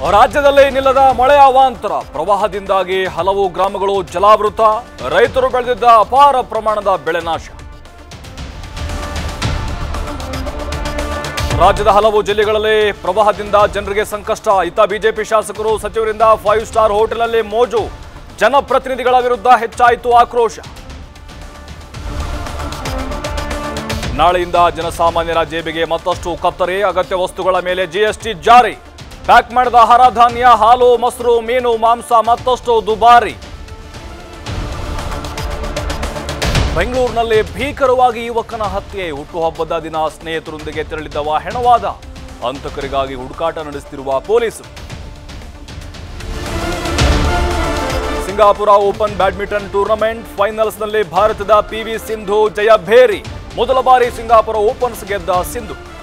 ರಾಜ್ಯದಲ್ಲಿ ನಿಲ್ಲದ ಮಳೆ ಅವಾಂತರ ಪ್ರವಾಹದಿಂದಾಗಿ ಹಲವು ಗ್ರಾಮಗಳು ಜಲಾವೃತ ರೈತರು ಬೆಳೆದಿದ್ದ ಅಪಾರ ಪ್ರಮಾಣದ ಬೆಳೆ ನಾಶ ರಾಜ್ಯದ ಹಲವು ಜಿಲ್ಲೆಗಳಲ್ಲಿ ಪ್ರವಾಹದಿಂದ ಜನರಿಗೆ ಸಂಕಷ್ಟ ಇತ್ತ ಬಿಜೆಪಿ ಶಾಸಕರು ಸಚಿವರಿಂದ ಫೈವ್ ಸ್ಟಾರ್ ಹೋಟೆಲ್ನಲ್ಲಿ ಮೋಜು ಜನಪ್ರತಿನಿಧಿಗಳ ವಿರುದ್ಧ ಹೆಚ್ಚಾಯಿತು ಆಕ್ರೋಶ ನಾಳೆಯಿಂದ ಜನಸಾಮಾನ್ಯರ ಜೇಬಿಗೆ ಮತ್ತಷ್ಟು ಕತ್ತರಿ ಅಗತ್ಯ ವಸ್ತುಗಳ ಮೇಲೆ ಜಿಎಸ್ಟಿ ಜಾರಿ ಪ್ಯಾಕ್ ಮಾಡಿದ ಆಹಾರ ಧಾನ್ಯ ಹಾಲು ಮೊಸರು ಮೀನು ಮಾಂಸ ಮತ್ತಷ್ಟು ದುಬಾರಿ ಬೆಂಗಳೂರಿನಲ್ಲಿ ಭೀಕರವಾಗಿ ಯುವಕನ ಹತ್ಯೆ ಹುಟ್ಟುಹಬ್ಬದ ದಿನ ಸ್ನೇಹಿತರೊಂದಿಗೆ ತೆರಳಿದ್ದವ ಹೆಣವಾದ ಹಂತಕರಿಗಾಗಿ ಹುಡುಕಾಟ ನಡೆಸುತ್ತಿರುವ ಪೊಲೀಸರು ಸಿಂಗಾಪುರ ಓಪನ್ ಬ್ಯಾಡ್ಮಿಂಟನ್ ಟೂರ್ನಮೆಂಟ್ ಫೈನಲ್ಸ್ನಲ್ಲಿ ಭಾರತದ ಪಿವಿ ಸಿಂಧು ಜಯಭೇರಿ ಮೊದಲ ಬಾರಿ ಸಿಂಗಾಪುರ ಓಪನ್ಸ್ ಗೆದ್ದ ಸಿಂಧು